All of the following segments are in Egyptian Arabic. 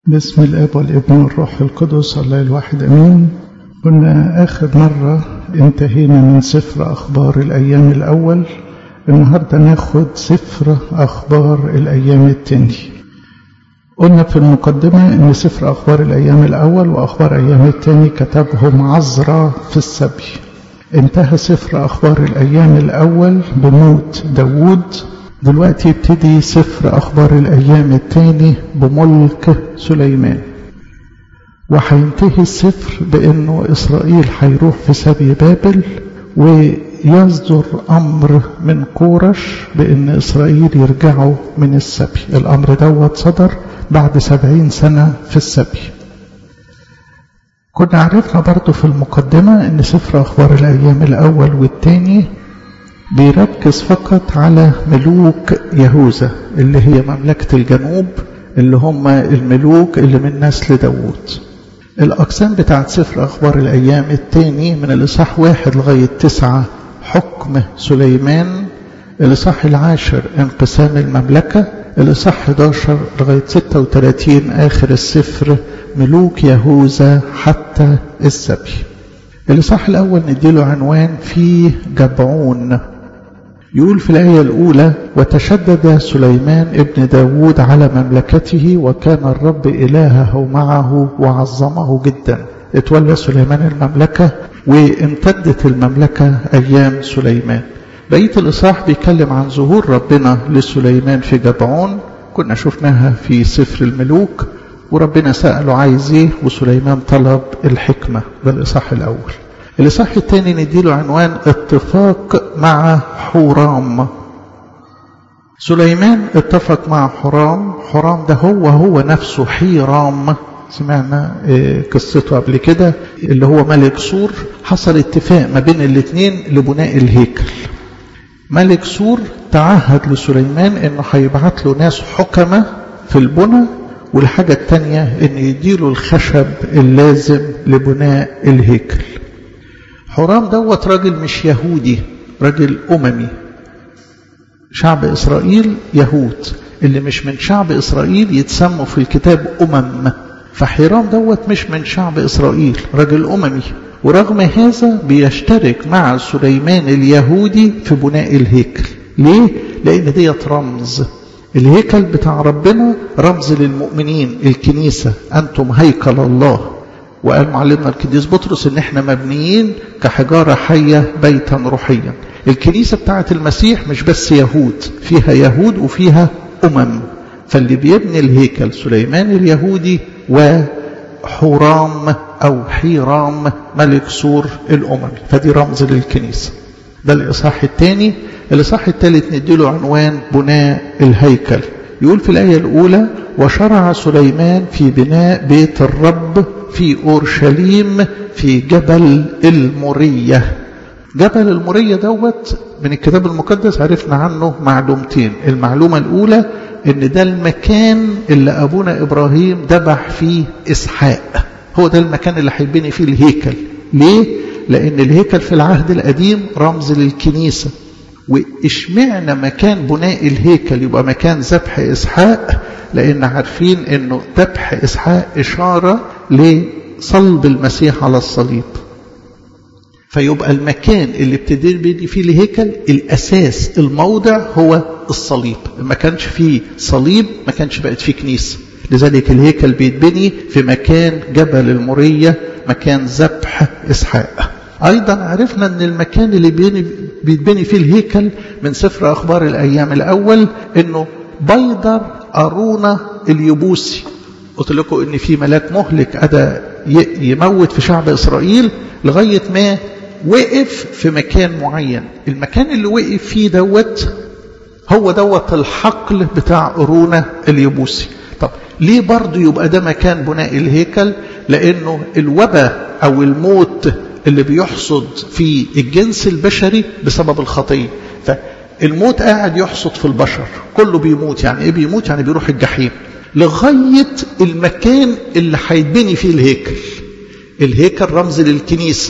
بسم الاب والابن والروح القدس الله الواحد امين كنا اخر مره انتهينا من سفر اخبار الايام الاول النهارده ناخد سفر اخبار الايام التاني قلنا في المقدمه ان سفر اخبار الايام الاول واخبار ايام التاني كتبهم عزرا في السبي انتهى سفر اخبار الايام الاول بموت داوود دلوقتي يبتدي سفر أخبار الأيام الثاني بملك سليمان وهينتهي السفر بأنه إسرائيل هيروح في سبي بابل ويصدر أمر من كورش بأن إسرائيل يرجعوا من السبي الأمر دوت صدر بعد سبعين سنة في السبي كنا عرفنا برضو في المقدمة أن سفر أخبار الأيام الأول والثاني بيركز فقط على ملوك يهوذا اللي هي مملكة الجنوب اللي هم الملوك اللي من نسل داوود الأقسام بتاعت سفر أخبار الأيام الثاني من الإصحاح واحد لغاية تسعة حكم سليمان الإصحاح العاشر انقسام المملكة الإصحاح 11 لغاية 36 آخر السفر ملوك يهوذا حتى السبي الإصحاح الأول نديله عنوان في جبعون يقول في الآية الأولى وتشدد سليمان ابن داود على مملكته وكان الرب إلهه معه وعظمه جدا اتولى سليمان المملكة وامتدت المملكة أيام سليمان بقية الإصحاح بيتكلم عن ظهور ربنا لسليمان في جبعون كنا شفناها في سفر الملوك وربنا سأله عايز ايه وسليمان طلب الحكمة ده الإصحاح الأول الإصحاح الثاني نديله عنوان اتفاق مع حورام سليمان اتفق مع حرام حرام ده هو هو نفسه حيرام سمعنا قصته قبل كده اللي هو ملك سور حصل اتفاق ما بين الاثنين لبناء الهيكل ملك سور تعهد لسليمان انه هيبعت له ناس حكمة في البنى والحاجة التانية ان يديله الخشب اللازم لبناء الهيكل حرام دوت راجل مش يهودي راجل أممي شعب إسرائيل يهود اللي مش من شعب إسرائيل يتسموا في الكتاب أمم فحرام دوت مش من شعب إسرائيل راجل أممي ورغم هذا بيشترك مع سليمان اليهودي في بناء الهيكل ليه؟ لأن ديت رمز الهيكل بتاع ربنا رمز للمؤمنين الكنيسة أنتم هيكل الله وقال معلمنا القديس بطرس ان احنا مبنيين كحجارة حية بيتا روحيا الكنيسة بتاعت المسيح مش بس يهود فيها يهود وفيها أمم فاللي بيبني الهيكل سليمان اليهودي وحرام أو حيرام ملك سور الأمم فدي رمز للكنيسة ده الإصحاح الثاني الإصحاح الثالث نديله عنوان بناء الهيكل يقول في الآية الأولى وشرع سليمان في بناء بيت الرب في أورشليم في جبل المورية جبل المورية دوت من الكتاب المقدس عرفنا عنه معلومتين المعلومة الأولى إن ده المكان اللي أبونا إبراهيم ذبح فيه إسحاق هو ده المكان اللي هيبني فيه الهيكل ليه؟ لأن الهيكل في العهد القديم رمز للكنيسة واشمعنا مكان بناء الهيكل يبقى مكان ذبح إسحاق لأن عارفين أنه ذبح إسحاق إشارة لصلب المسيح على الصليب فيبقى المكان اللي ابتدي فيه الهيكل الأساس الموضع هو الصليب ما كانش فيه صليب ما كانش بقت فيه كنيسة لذلك الهيكل بيتبني في مكان جبل المورية مكان ذبح إسحاق أيضا عرفنا أن المكان اللي بيتبني فيه الهيكل من سفر أخبار الأيام الأول أنه بيدر أرونا اليبوسي قلت لكم أن في ملاك مهلك أدى يموت في شعب إسرائيل لغاية ما وقف في مكان معين المكان اللي وقف فيه دوت هو دوت الحقل بتاع أرونا اليبوسي طب ليه برضه يبقى ده مكان بناء الهيكل لأنه الوباء أو الموت اللي بيحصد في الجنس البشري بسبب الخطية فالموت قاعد يحصد في البشر كله بيموت يعني ايه بيموت يعني بيروح الجحيم لغاية المكان اللي هيتبني فيه الهيكل الهيكل رمز للكنيسة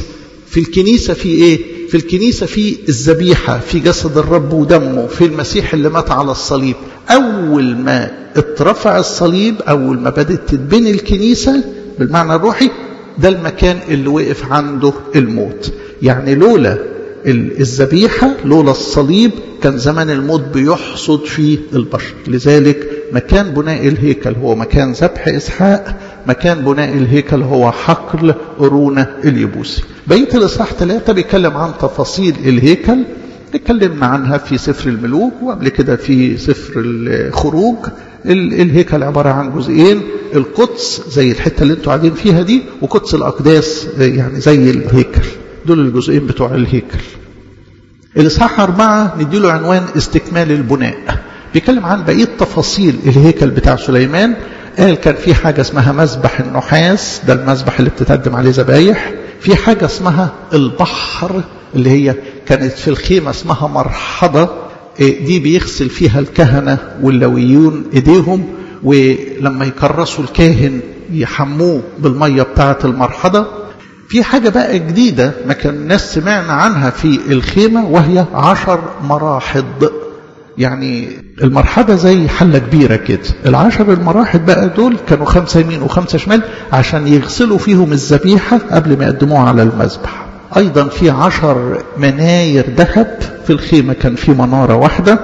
في الكنيسة في إيه؟ في الكنيسة في الذبيحة في جسد الرب ودمه في المسيح اللي مات على الصليب أول ما اترفع الصليب أول ما بدأت تتبني الكنيسة بالمعنى الروحي ده المكان اللي وقف عنده الموت يعني لولا الذبيحة لولا الصليب كان زمان الموت بيحصد في البشر لذلك مكان بناء الهيكل هو مكان ذبح إسحاق مكان بناء الهيكل هو حقل قرونة اليبوسي بقية الإصحاح ثلاثة بيتكلم عن تفاصيل الهيكل اتكلمنا عنها في سفر الملوك وقبل كده في سفر الخروج الهيكل عبارة عن جزئين القدس زي الحتة اللي انتوا قاعدين فيها دي وقدس الأقداس يعني زي الهيكل دول الجزئين بتوع الهيكل الإصحاح أربعة نديله عنوان استكمال البناء بيتكلم عن بقية تفاصيل الهيكل بتاع سليمان قال كان في حاجة اسمها مذبح النحاس ده المذبح اللي بتتقدم عليه ذبايح في حاجة اسمها البحر اللي هي كانت في الخيمة اسمها مرحضة دي بيغسل فيها الكهنة واللويون ايديهم ولما يكرسوا الكاهن يحموه بالمية بتاعة المرحضة في حاجة بقى جديدة ما كان الناس سمعنا عنها في الخيمة وهي عشر مراحض يعني المرحبة زي حلة كبيرة كده العشر المراحل بقى دول كانوا خمسة يمين وخمسة شمال عشان يغسلوا فيهم الذبيحة قبل ما يقدموها على المذبح أيضا في عشر مناير ذهب في الخيمة كان في منارة واحدة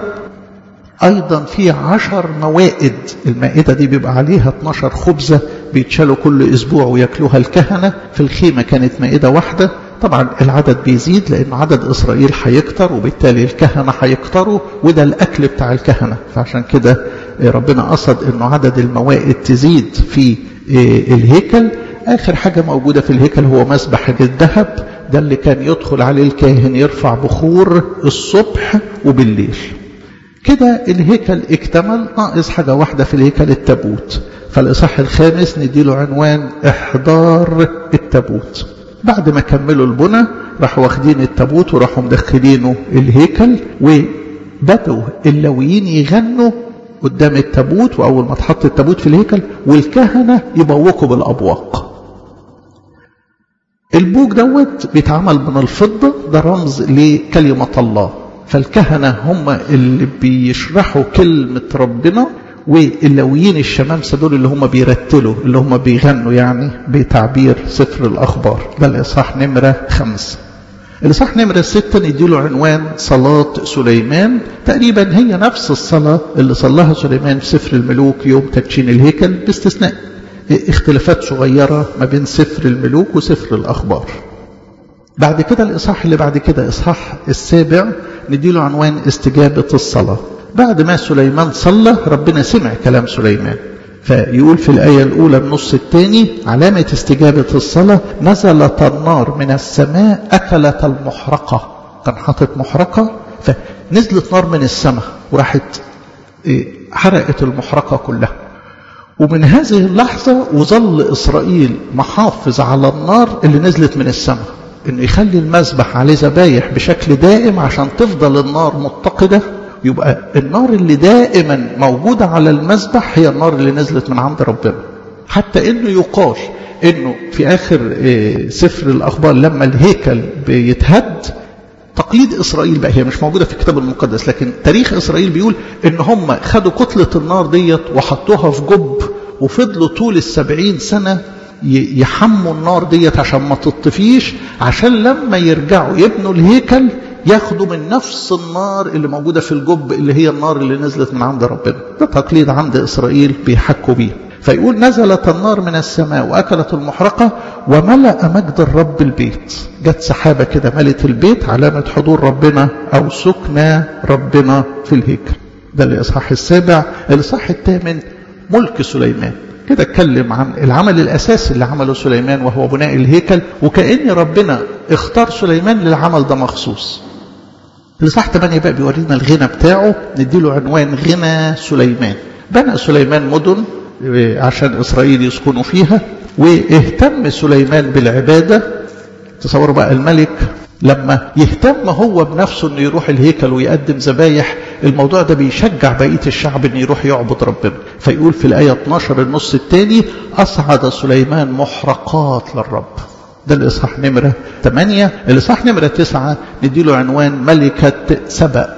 أيضا في عشر موائد المائدة دي بيبقى عليها 12 خبزة بيتشالوا كل أسبوع ويأكلوها الكهنة في الخيمة كانت مائدة واحدة طبعا العدد بيزيد لأن عدد إسرائيل هيكتر وبالتالي الكهنة هيكتروا وده الأكل بتاع الكهنة فعشان كده ربنا قصد أنه عدد الموائد تزيد في الهيكل آخر حاجة موجودة في الهيكل هو مسبح الذهب ده اللي كان يدخل عليه الكاهن يرفع بخور الصبح وبالليل كده الهيكل اكتمل ناقص حاجة واحدة في الهيكل التابوت فالإصحاح الخامس نديله عنوان إحضار التابوت بعد ما كملوا البنى راحوا واخدين التابوت وراحوا مدخلينه الهيكل وبدأوا اللويين يغنوا قدام التابوت وأول ما تحط التابوت في الهيكل والكهنة يبوقوا بالأبواق البوق دوت بيتعمل من الفضة ده رمز لكلمة الله فالكهنة هم اللي بيشرحوا كلمة ربنا واللويين الشمامسة دول اللي هم بيرتلوا اللي هم بيغنوا يعني بتعبير سفر الأخبار ده الإصحاح نمرة خمسة الإصحاح نمرة ستة نديله عنوان صلاة سليمان تقريبا هي نفس الصلاة اللي صلاها سليمان في سفر الملوك يوم تدشين الهيكل باستثناء اختلافات صغيرة ما بين سفر الملوك وسفر الأخبار بعد كده الإصحاح اللي بعد كده إصحاح السابع نديله عنوان استجابة الصلاة بعد ما سليمان صلى ربنا سمع كلام سليمان فيقول في الآية الأولى النص الثاني علامة استجابة الصلاة نزلت النار من السماء أكلت المحرقة كان حاطط محرقة فنزلت نار من السماء وراحت حرقت المحرقة كلها ومن هذه اللحظة وظل إسرائيل محافظ على النار اللي نزلت من السماء انه يخلي المذبح عليه ذبايح بشكل دائم عشان تفضل النار متقدة يبقى النار اللي دائما موجودة على المذبح هي النار اللي نزلت من عند ربنا حتى انه يقال انه في اخر سفر الاخبار لما الهيكل بيتهد تقليد اسرائيل بقى هي مش موجودة في الكتاب المقدس لكن تاريخ اسرائيل بيقول ان هم خدوا كتلة النار ديت وحطوها في جب وفضلوا طول السبعين سنة يحموا النار ديت عشان ما تطفيش عشان لما يرجعوا يبنوا الهيكل ياخدوا من نفس النار اللي موجودة في الجب اللي هي النار اللي نزلت من عند ربنا ده تقليد عند إسرائيل بيحكوا بيه فيقول نزلت النار من السماء وأكلت المحرقة وملأ مجد الرب البيت جت سحابة كده ملت البيت علامة حضور ربنا أو سكنى ربنا في الهيكل ده الإصحاح السابع الإصحاح الثامن ملك سليمان كده اتكلم عن العمل الأساسي اللي عمله سليمان وهو بناء الهيكل وكأن ربنا اختار سليمان للعمل ده مخصوص الإصحاح 8 بقى بيورينا الغنى بتاعه نديله عنوان غنى سليمان بنى سليمان مدن عشان إسرائيل يسكنوا فيها واهتم سليمان بالعبادة تصوروا بقى الملك لما يهتم هو بنفسه انه يروح الهيكل ويقدم ذبايح الموضوع ده بيشجع بقيه الشعب انه يروح يعبد ربنا فيقول في الايه 12 النص الثاني اصعد سليمان محرقات للرب ده الإصحاح نمرة 8 الإصحاح نمرة 9 نديله عنوان ملكة سبأ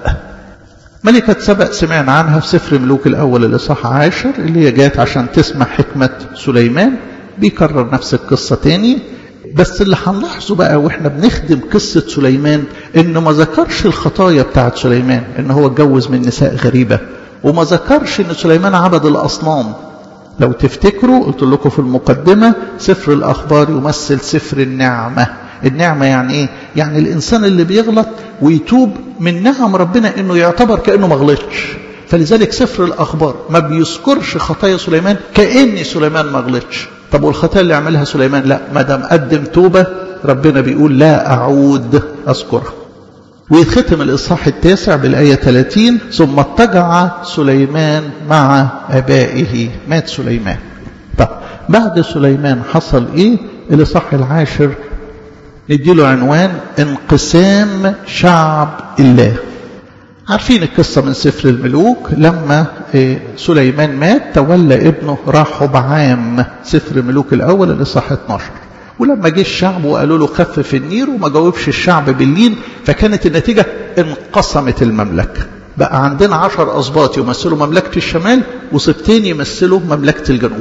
ملكة سبأ سمعنا عنها في سفر ملوك الأول الإصحاح عاشر اللي هي جات عشان تسمع حكمة سليمان بيكرر نفس القصة تاني بس اللي هنلاحظه بقى واحنا بنخدم قصة سليمان انه ما ذكرش الخطايا بتاعت سليمان ان هو اتجوز من نساء غريبة وما ذكرش ان سليمان عبد الاصنام لو تفتكروا قلت لكم في المقدمة سفر الاخبار يمثل سفر النعمة النعمة يعني ايه يعني الانسان اللي بيغلط ويتوب من نعم ربنا انه يعتبر كأنه ما غلطش فلذلك سفر الاخبار ما بيذكرش خطايا سليمان كأن سليمان ما غلطش طب والخطايا اللي عملها سليمان لا ما دام قدم توبة ربنا بيقول لا أعود أذكرها ويختم الإصحاح التاسع بالآية 30 ثم اضطجع سليمان مع أبائه مات سليمان طب بعد سليمان حصل إيه الإصحاح العاشر نديله عنوان انقسام شعب الله عارفين القصة من سفر الملوك لما سليمان مات تولى ابنه رحبعام سفر ملوك الأول الإصحاح 12 ولما جه الشعب وقالوا له خفف النير وما جاوبش الشعب باللين فكانت النتيجة انقسمت المملكة بقى عندنا عشر أسباط يمثلوا مملكة الشمال وسبتين يمثلوا مملكة الجنوب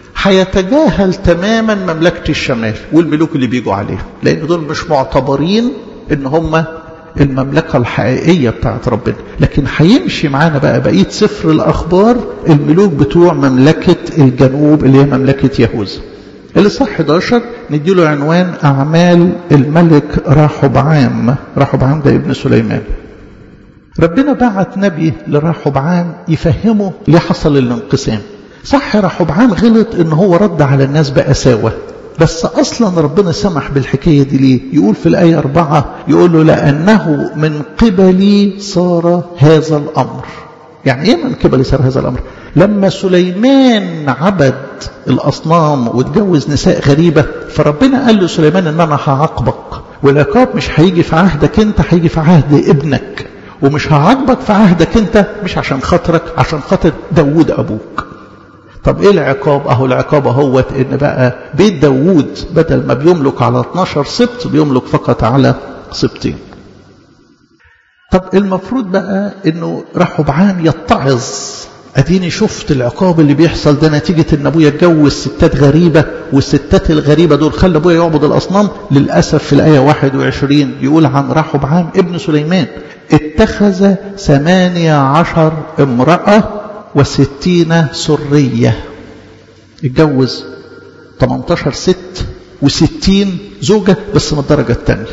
هيتجاهل تماما مملكة الشمال والملوك اللي بيجوا عليها لأن دول مش معتبرين ان هم المملكة الحقيقية بتاعت ربنا لكن هيمشي معانا بقى بقية سفر الأخبار الملوك بتوع مملكة الجنوب اللي هي مملكة يهوذا الإصحاح 11 نديله عنوان أعمال الملك راحبعام راحبعام ده ابن سليمان ربنا بعت نبي لراحبعام يفهمه ليه حصل الانقسام صح راحبعام غلط ان هو رد على الناس بقساوه بس أصلا ربنا سمح بالحكاية دي ليه يقول في الآية أربعة يقول له لأنه من قبلي صار هذا الأمر يعني إيه من قبلي صار هذا الأمر لما سليمان عبد الأصنام واتجوز نساء غريبة فربنا قال له سليمان إن أنا هعاقبك والعقاب مش هيجي في عهدك أنت هيجي في عهد ابنك ومش هعاقبك في عهدك أنت مش عشان خاطرك عشان خاطر داوود أبوك طب ايه العقاب اهو العقاب اهوت ان بقى بيت داوود بدل ما بيملك على 12 سبط بيملك فقط على سبطين طب المفروض بقى انه رحبعام يتعظ اديني شفت العقاب اللي بيحصل ده نتيجة ان ابويا اتجوز ستات غريبة والستات الغريبة دول خلى ابويا يعبد الاصنام للأسف في الآية 21 يقول عن رحبعام ابن سليمان اتخذ ثمانية عشر امرأة وستين سرية اتجوز 18 ست وستين زوجة بس من الدرجة الثانية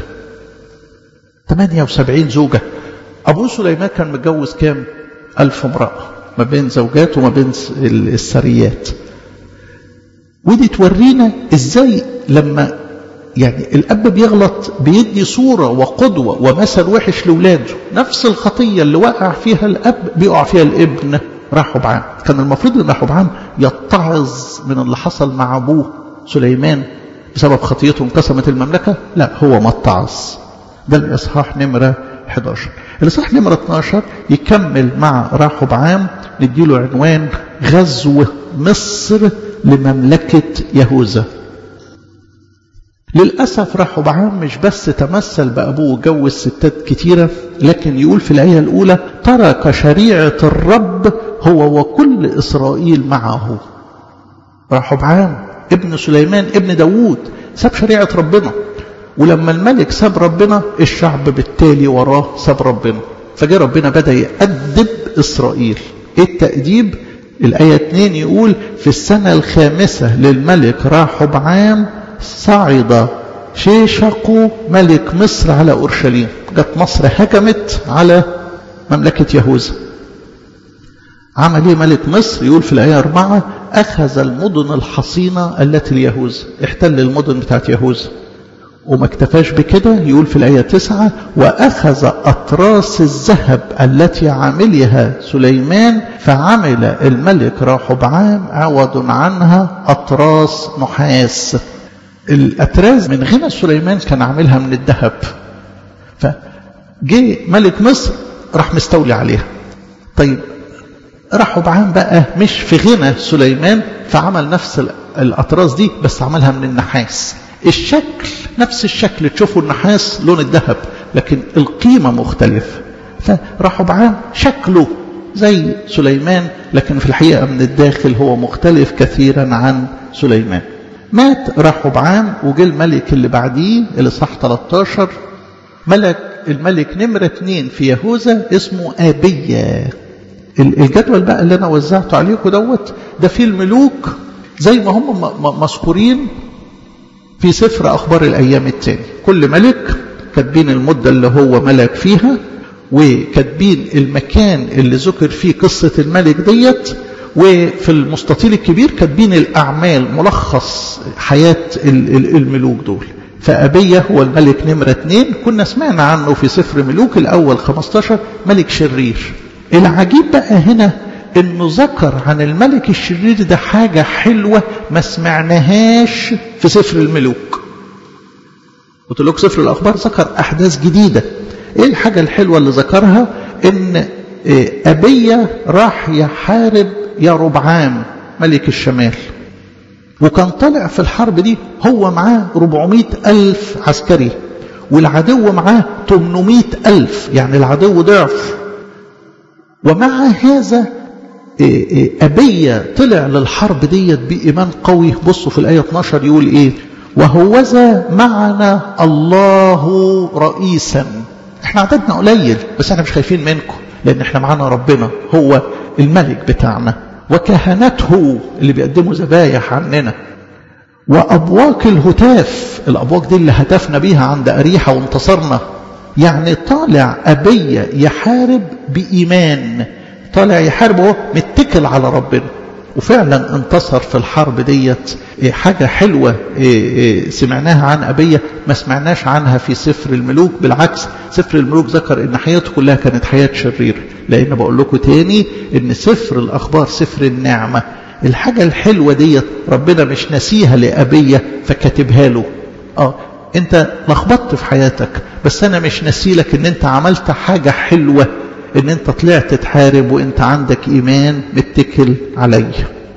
78 زوجة أبو سليمان كان متجوز كام ألف امرأة ما بين زوجات وما بين السريات ودي تورينا ازاي لما يعني الأب بيغلط بيدي صورة وقدوة ومثل وحش لولاده نفس الخطية اللي وقع فيها الأب بيقع فيها الابن رحبعام كان المفروض ان رحبعام يتعظ من اللي حصل مع ابوه سليمان بسبب خطيته انقسمت المملكة لا هو ما اتعظ ده الإصحاح نمرة 11 الإصحاح نمرة 12 يكمل مع رحبعام نديله عنوان غزو مصر لمملكة يهوذا للأسف رحبعام مش بس تمثل بأبوه جوز ستات كتيرة لكن يقول في الآية الأولى ترك شريعة الرب هو وكل إسرائيل معه رحبعام ابن سليمان ابن داوود ساب شريعة ربنا ولما الملك ساب ربنا الشعب بالتالي وراه ساب ربنا فجاء ربنا بدأ يأدب إسرائيل إيه التأديب الآية 2 يقول في السنة الخامسة للملك راحبعام صعد شيشق ملك مصر على أورشليم جت مصر هجمت على مملكة يهوذا عمل ايه ملك مصر يقول في الآية أربعة أخذ المدن الحصينة التي ليهوذا احتل المدن بتاعت يهوذا وما اكتفاش بكده يقول في الآية تسعة وأخذ أطراس الذهب التي عملها سليمان فعمل الملك راحبعام عوض عنها أطراس نحاس الأتراز من غنى سليمان كان عاملها من الذهب فجي ملك مصر راح مستولي عليها طيب رحبعام بقى مش في غنى سليمان فعمل نفس الأطراز دي بس عملها من النحاس الشكل نفس الشكل تشوفوا النحاس لون الذهب لكن القيمة مختلفة فرحبعام شكله زي سليمان لكن في الحقيقة من الداخل هو مختلف كثيرا عن سليمان مات رحبعام وجه الملك اللي بعديه اللي صح 13 ملك الملك نمرة اتنين في يهوذا اسمه آبية الجدول بقى اللي أنا وزعته عليكم دوت ده فيه الملوك زي ما هم مذكورين في سفر أخبار الأيام التاني كل ملك كاتبين المدة اللي هو ملك فيها وكاتبين المكان اللي ذكر فيه قصة الملك ديت وفي المستطيل الكبير كاتبين الأعمال ملخص حياة الملوك دول فأبية هو الملك نمرة اتنين كنا سمعنا عنه في سفر ملوك الأول 15 ملك شرير العجيب بقى هنا انه ذكر عن الملك الشرير ده حاجة حلوة ما سمعناهاش في سفر الملوك قلت لك سفر الأخبار ذكر أحداث جديدة ايه الحاجة الحلوة اللي ذكرها ان أبية راح يحارب يا ربعام ملك الشمال وكان طالع في الحرب دي هو معاه 400 ألف عسكري والعدو معاه 800 ألف يعني العدو ضعف ومع هذا أبية طلع للحرب ديت بإيمان قوي بصوا في الآية 12 يقول إيه وهوذا معنا الله رئيسا احنا عددنا قليل بس احنا مش خايفين منكم لان احنا معانا ربنا هو الملك بتاعنا وكهنته اللي بيقدموا ذبايح عننا وأبواق الهتاف الأبواق دي اللي هتفنا بيها عند أريحة وانتصرنا يعني طالع أبية يحارب بإيمان طالع يحارب وهو متكل على ربنا وفعلا انتصر في الحرب ديت حاجة حلوة سمعناها عن أبية ما سمعناش عنها في سفر الملوك بالعكس سفر الملوك ذكر ان حياته كلها كانت حياة شريرة لأن بقول لكم تاني ان سفر الأخبار سفر النعمة الحاجة الحلوة ديت ربنا مش نسيها لأبية فكاتبها له اه انت لخبطت في حياتك بس انا مش نسيلك ان انت عملت حاجة حلوة ان انت طلعت تحارب وانت عندك ايمان متكل علي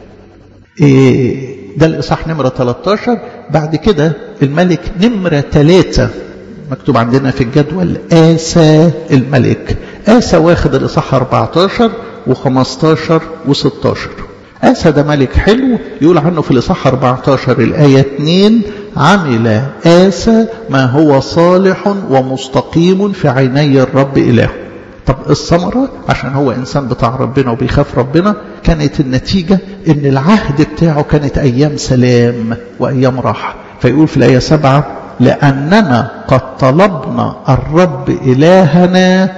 إيه ده الاصحاح نمرة 13 بعد كده الملك نمرة 3 مكتوب عندنا في الجدول آسى الملك آسى واخد الاصحاح 14 و15 و16 آسى ده ملك حلو يقول عنه في الإصحاح 14 الآية 2 عمل آسى ما هو صالح ومستقيم في عيني الرب إلهه طب الثمرة عشان هو إنسان بتاع ربنا وبيخاف ربنا كانت النتيجة إن العهد بتاعه كانت أيام سلام وأيام راحة فيقول في الآية 7 لأننا قد طلبنا الرب إلهنا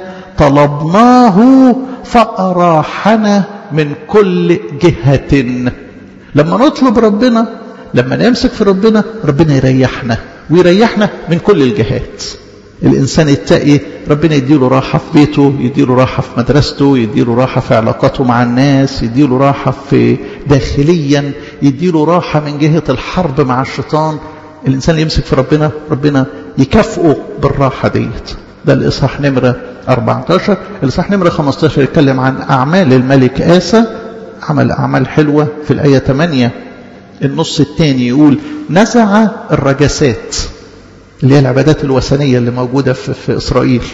طلبناه فأراحنا من كل جهة لما نطلب ربنا لما نمسك في ربنا ربنا يريحنا ويريحنا من كل الجهات الإنسان التقي ربنا يديله راحة في بيته يديله راحة في مدرسته يديله راحة في علاقاته مع الناس يديله راحة في داخليا يديله راحة من جهة الحرب مع الشيطان الإنسان اللي يمسك في ربنا ربنا يكافئه بالراحة ديت ده الإصحاح نمرة 14 الإصحاح نمرة 15 يتكلم عن أعمال الملك آسى عمل أعمال حلوة في الآية 8 النص الثاني يقول نزع الرجسات اللي هي العبادات الوثنية اللي موجودة في, في إسرائيل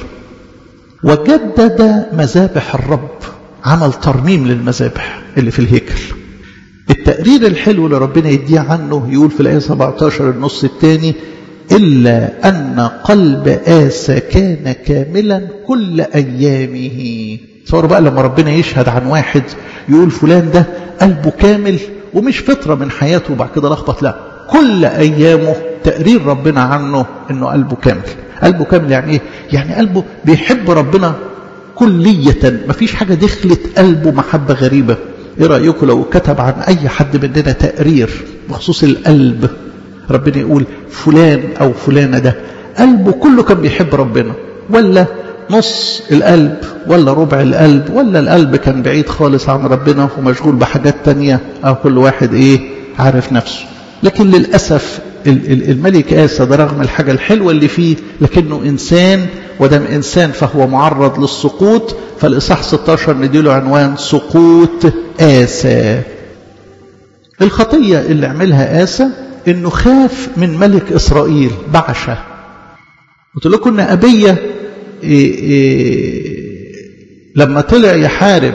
وجدد مذابح الرب عمل ترميم للمذابح اللي في الهيكل التقرير الحلو اللي ربنا يديه عنه يقول في الآية 17 النص الثاني إلا أن قلب آسى كان كاملا كل أيامه صور بقى لما ربنا يشهد عن واحد يقول فلان ده قلبه كامل ومش فترة من حياته وبعد كده لخبط لا كل أيامه تقرير ربنا عنه أنه قلبه كامل قلبه كامل يعني إيه؟ يعني قلبه بيحب ربنا كلية مفيش حاجة دخلت قلبه محبة غريبة ايه رأيكم لو كتب عن اي حد مننا تقرير بخصوص القلب ربنا يقول فلان او فلانة ده قلبه كله كان بيحب ربنا ولا نص القلب ولا ربع القلب ولا القلب كان بعيد خالص عن ربنا ومشغول بحاجات تانية او كل واحد ايه عارف نفسه لكن للأسف الملك آسى ده رغم الحاجة الحلوة اللي فيه لكنه إنسان ودم إنسان فهو معرض للسقوط فالإصحاح 16 نديله عنوان سقوط آسى الخطية اللي عملها آسى انه خاف من ملك اسرائيل بعشة قلت لكم ان ابيه إيه إيه لما طلع يحارب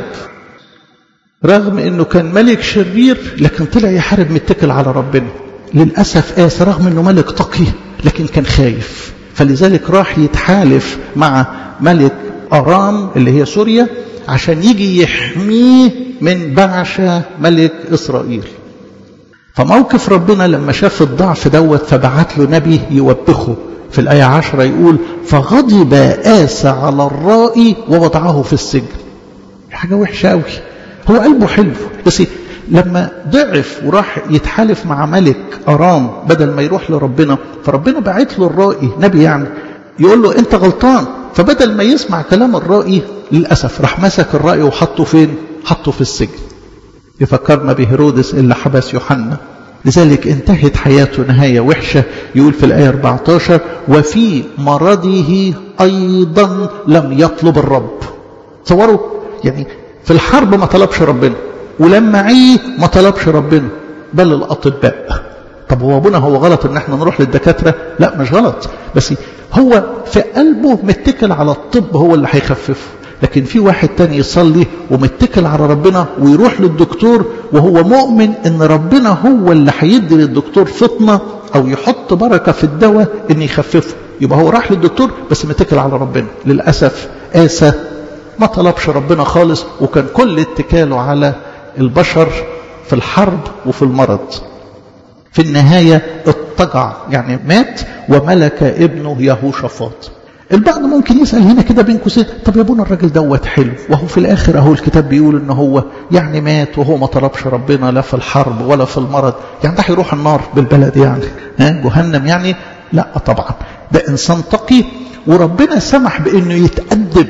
رغم انه كان ملك شرير لكن طلع يحارب متكل على ربنا للاسف آس رغم انه ملك تقي لكن كان خايف فلذلك راح يتحالف مع ملك ارام اللي هي سوريا عشان يجي يحميه من بعشة ملك اسرائيل فموقف ربنا لما شاف الضعف دوت فبعت له نبي يوبخه في الآية عشرة يقول فغضب آس على الرائي ووضعه في السجن حاجة وحشة قوي هو قلبه حلو بس لما ضعف وراح يتحالف مع ملك أرام بدل ما يروح لربنا فربنا بعت له الرائي نبي يعني يقول له أنت غلطان فبدل ما يسمع كلام الرائي للأسف راح مسك الرائي وحطه فين حطه في السجن يفكرنا بهيرودس اللي حبس يوحنا لذلك انتهت حياته نهاية وحشة يقول في الآية 14 وفي مرضه أيضا لم يطلب الرب تصوروا يعني في الحرب ما طلبش ربنا ولما عيه ما طلبش ربنا بل الأطباء طب هو ابونا هو غلط ان احنا نروح للدكاترة لا مش غلط بس هو في قلبه متكل على الطب هو اللي هيخففه لكن في واحد تاني يصلي ومتكل على ربنا ويروح للدكتور وهو مؤمن ان ربنا هو اللي هيدي للدكتور فطنة او يحط بركة في الدواء ان يخففه يبقى هو راح للدكتور بس متكل على ربنا للأسف آسى ما طلبش ربنا خالص وكان كل اتكاله على البشر في الحرب وفي المرض في النهاية اضطجع يعني مات وملك ابنه يهوشافاط البعض ممكن يسأل هنا كده بين قوسين طب يا ابونا الراجل دوت حلو وهو في الآخر أهو الكتاب بيقول إن هو يعني مات وهو ما طلبش ربنا لا في الحرب ولا في المرض يعني ده هيروح النار بالبلد يعني ها جهنم يعني لا طبعا ده إنسان تقي وربنا سمح بإنه يتأدب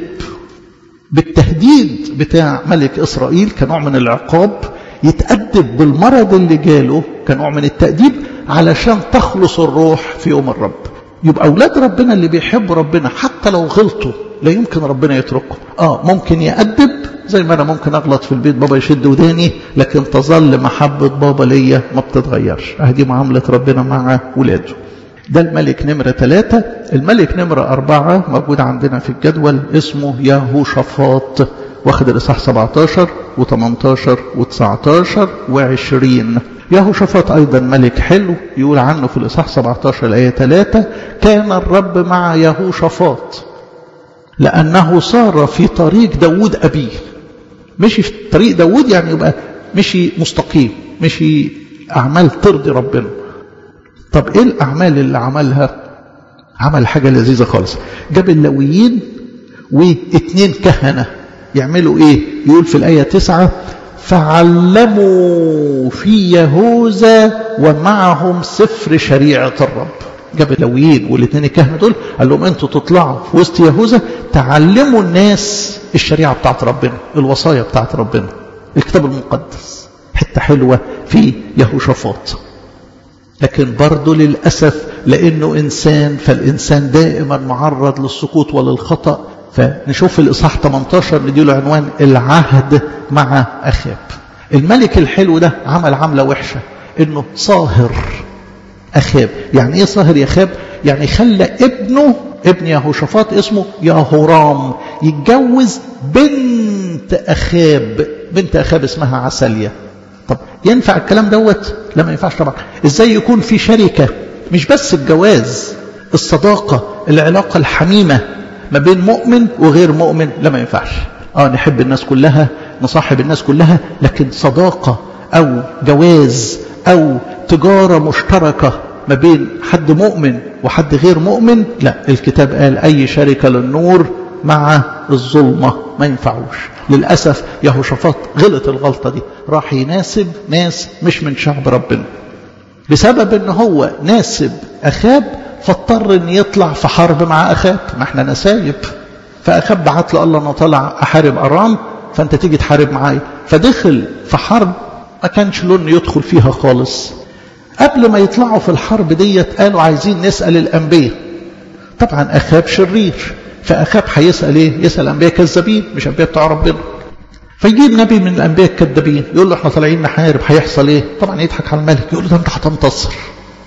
بالتهديد بتاع ملك إسرائيل كنوع من العقاب يتأدب بالمرض اللي جاله كنوع من التأديب علشان تخلص الروح في يوم الرب يبقى أولاد ربنا اللي بيحبوا ربنا حتى لو غلطوا لا يمكن ربنا يتركهم آه ممكن يأدب زي ما أنا ممكن أغلط في البيت بابا يشد وداني لكن تظل محبة بابا ليا ما بتتغيرش أهدي معاملة ربنا مع ولاده ده الملك نمرة ثلاثة الملك نمرة أربعة موجود عندنا في الجدول اسمه يهوشافاط واخد الإصحاح 17 و18 و19 و20 يهوشافاط أيضا ملك حلو يقول عنه في الإصحاح 17 الآية 3 كان الرب مع يهوشافاط لأنه صار في طريق داود أبيه مشي في طريق داود يعني يبقى مشي مستقيم مشي أعمال ترضي ربنا طب إيه الأعمال اللي عملها عمل حاجة لذيذة خالص جاب اللويين واثنين كهنة يعملوا إيه يقول في الآية 9 فعلموا في يهوذا ومعهم سفر شريعة الرب جاب اللويين والاثنين الكهنة دول قال لهم انتوا تطلعوا في وسط يهوذا تعلموا الناس الشريعة بتاعت ربنا الوصايا بتاعت ربنا الكتاب المقدس حتة حلوة في يهوشافاط لكن برضه للأسف لأنه إنسان فالإنسان دائما معرض للسقوط وللخطأ فنشوف في الإصحاح 18 نديله عنوان العهد مع أخاب الملك الحلو ده عمل عملة وحشة إنه صاهر أخاب يعني إيه صاهر يا أخاب يعني خلى ابنه ابن يهوشافاط اسمه يهورام يتجوز بنت أخاب بنت أخاب اسمها عسلية طب ينفع الكلام دوت لا ما ينفعش طبعا ازاي يكون في شركة مش بس الجواز الصداقة العلاقة الحميمة ما بين مؤمن وغير مؤمن لا ما ينفعش اه نحب الناس كلها نصاحب الناس كلها لكن صداقة او جواز او تجارة مشتركة ما بين حد مؤمن وحد غير مؤمن لا الكتاب قال اي شركة للنور مع الظلمة ما ينفعوش للأسف يهوشافاط غلط الغلطة دي راح يناسب ناس مش من شعب ربنا بسبب ان هو ناسب أخاب فاضطر ان يطلع في حرب مع أخاب ما احنا نسايب فأخاب بعت له الله انا طالع أحارب أرام فأنت تيجي تحارب معايا فدخل في حرب ما كانش له انه يدخل فيها خالص قبل ما يطلعوا في الحرب ديت قالوا عايزين نسأل الأنبياء طبعا أخاب شرير فأخاب هيسأل إيه؟ يسأل أنبياء كذابين مش أنبياء بتوع ربنا فيجيب نبي من الأنبياء الكذابين يقول له احنا طالعين نحارب هيحصل إيه؟ طبعا يضحك على الملك يقول له ده أنت هتنتصر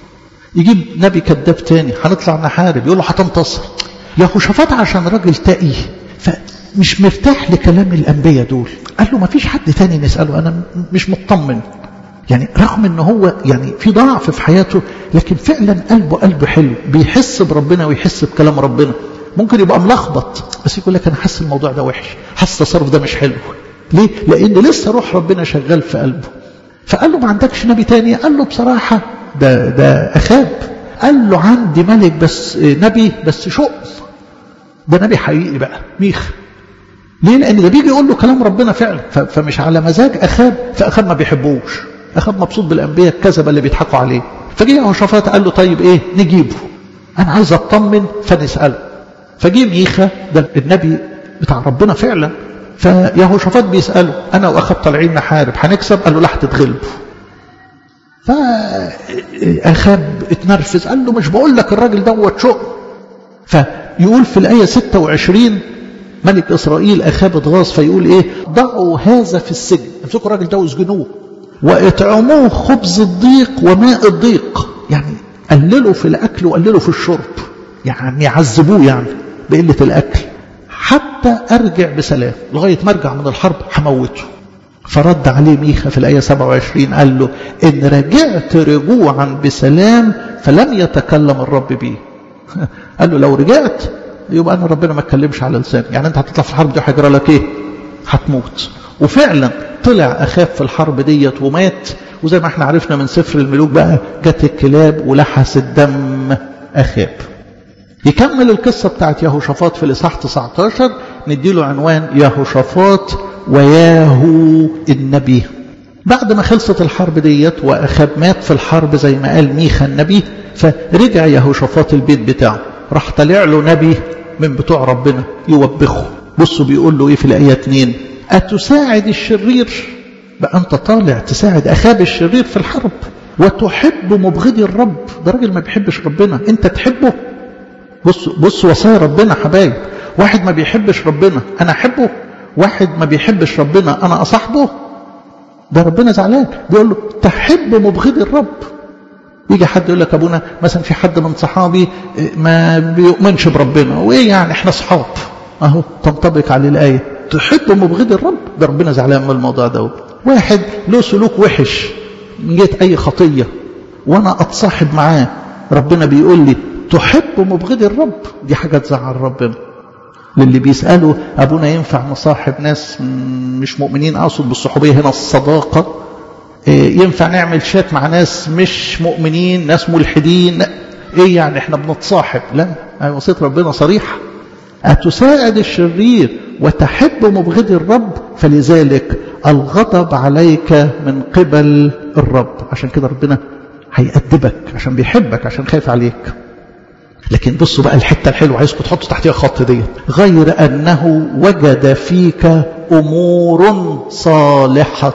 يجيب نبي كذاب تاني هنطلع نحارب يقول له هتنتصر يهوشافاط عشان راجل تقي فمش مرتاح لكلام الانبياء دول قال له ما فيش حد تاني نساله انا مش مطمن يعني رغم ان هو يعني في ضعف في حياته لكن فعلا قلبه قلبه حلو بيحس بربنا ويحس بكلام ربنا ممكن يبقى ملخبط بس يقول لك انا حاسس الموضوع ده وحش حاسس التصرف ده مش حلو ليه لان لسه روح ربنا شغال في قلبه فقال له ما عندكش نبي تاني قال له بصراحه ده ده اخاب قال له عندي ملك بس نبي بس شؤم ده نبي حقيقي بقى ميخ ليه لان ده بيجي يقول له كلام ربنا فعلا فمش على مزاج اخاب فاخاب ما بيحبوش اخاب مبسوط بالانبياء الكذبه اللي بيضحكوا عليه فجه يهوشافاط قال له طيب ايه نجيبه انا عايز اطمن فنساله فجه ميخا ده النبي بتاع ربنا فعلا فيهوشافاط بيساله انا واخاب طالعين نحارب هنكسب قال له لا هتتغلبوا فاخاب اتنرفز قال له مش بقول لك الراجل دوت شؤم فيقول في الايه 26 ملك اسرائيل اخاب اتغاظ فيقول ايه ضعوا هذا في السجن امسكوا الراجل ده واسجنوه واطعموه خبز الضيق وماء الضيق يعني قللوا في الاكل وقللوا في الشرب يعني يعذبوه يعني بقله الاكل حتى ارجع بسلام لغايه ما ارجع من الحرب هموته فرد عليه ميخا في الآية 27 قال له إن رجعت رجوعا بسلام فلم يتكلم الرب بي قال له لو رجعت يبقى أنا ربنا ما اتكلمش على لساني يعني أنت هتطلع في الحرب دي هيجرى لك إيه هتموت وفعلا طلع أخاف في الحرب ديت ومات وزي ما احنا عرفنا من سفر الملوك بقى جت الكلاب ولحس الدم أخاب يكمل القصة بتاعت يهوشافاط في الإصحاح 19 نديله عنوان يهوشافاط وياهو النبي بعد ما خلصت الحرب ديت وأخاب مات في الحرب زي ما قال ميخا النبي فرجع يهوشافاط البيت بتاعه راح طلع له نبي من بتوع ربنا يوبخه بصوا بيقول له ايه في الآية 2 أتساعد الشرير بقى أنت طالع تساعد أخاب الشرير في الحرب وتحب مبغضي الرب ده راجل ما بيحبش ربنا أنت تحبه بص بص وصايا ربنا حبايب واحد ما بيحبش ربنا أنا أحبه واحد ما بيحبش ربنا أنا أصاحبه ده ربنا زعلان بيقول له تحب مبغضي الرب يجي حد يقول لك ابونا مثلا في حد من صحابي ما بيؤمنش بربنا وايه يعني احنا اصحاب اهو تنطبق عليه الايه تحب مبغضي الرب ده ربنا زعلان من الموضوع ده واحد له سلوك وحش من جهه اي خطيه وانا اتصاحب معاه ربنا بيقول لي تحب مبغضي الرب دي حاجه تزعل ربنا للي بيسألوا أبونا ينفع نصاحب ناس مش مؤمنين أقصد بالصحوبية هنا الصداقة ينفع نعمل شات مع ناس مش مؤمنين ناس ملحدين ايه يعني احنا بنتصاحب لا وصية ربنا صريحة أتساعد الشرير وتحب مبغضي الرب فلذلك الغضب عليك من قبل الرب عشان كده ربنا هيأدبك عشان بيحبك عشان خايف عليك لكن بصوا بقى الحتة الحلوة عايزكم تحطوا تحتها خط ديت غير أنه وجد فيك أمور صالحة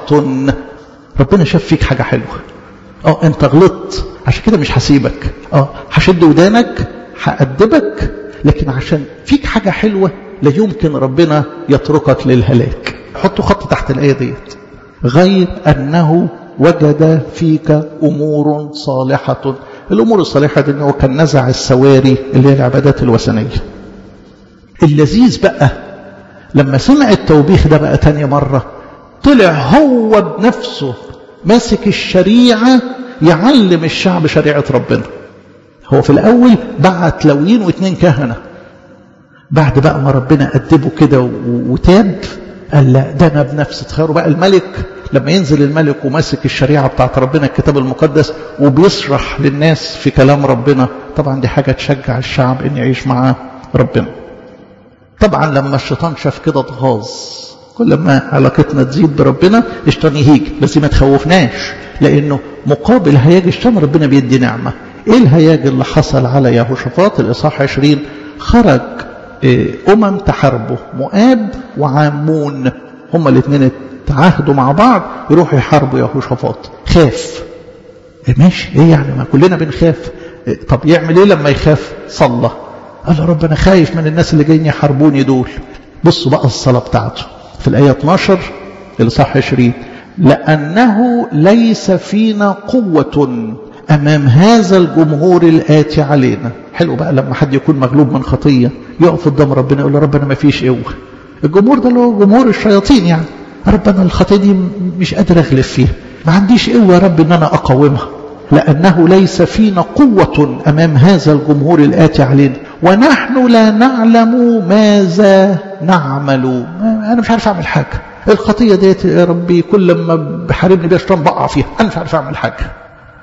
ربنا شاف فيك حاجة حلوة اه انت غلطت عشان كده مش هسيبك اه هشد ودانك هأدبك لكن عشان فيك حاجة حلوة لا يمكن ربنا يتركك للهلاك حطوا خط تحت الآية ديت غير أنه وجد فيك أمور صالحة الأمور الصالحة دي هو كان نزع السواري اللي هي العبادات الوثنية اللذيذ بقى لما سمع التوبيخ ده بقى تاني مرة طلع هو بنفسه ماسك الشريعة يعلم الشعب شريعة ربنا هو في الأول بعت لويين واثنين كهنة بعد بقى ما ربنا أدبه كده وتاب قال لا ده أنا بنفسي تخيلوا بقى الملك لما ينزل الملك وماسك الشريعة بتاعت ربنا الكتاب المقدس وبيشرح للناس في كلام ربنا طبعا دي حاجة تشجع الشعب ان يعيش مع ربنا طبعا لما الشيطان شاف كده اتغاظ كل ما علاقتنا تزيد بربنا الشيطان يهيج بس ما تخوفناش لانه مقابل هياج الشيطان ربنا بيدي نعمة ايه الهياج اللي حصل على يهوشافاط الاصحاح 20 خرج امم تحاربه مؤاب وعامون هما الاثنين تعاهدوا مع بعض يروحوا يحاربوا يهوشافاط خاف إيه ماشي ايه يعني ما كلنا بنخاف إيه طب يعمل ايه لما يخاف صلى قال يا رب انا خايف من الناس اللي جايين يحاربوني دول بصوا بقى الصلاة بتاعته في الآية 12 اللي صح 20 لأنه ليس فينا قوة أمام هذا الجمهور الآتي علينا حلو بقى لما حد يكون مغلوب من خطية يقف قدام ربنا يقول له ربنا ما فيش قوة الجمهور ده اللي هو جمهور الشياطين يعني ربنا الخطية دي مش قادر أغلب فيها ما عنديش قوة يا رب إن أنا أقاومها لأنه ليس فينا قوة أمام هذا الجمهور الآتي علينا ونحن لا نعلم ماذا نعمل أنا مش عارف أعمل حاجة الخطية ديت يا ربي كل ما بحاربني بيها الشيطان بقع فيها أنا مش عارف أعمل حاجة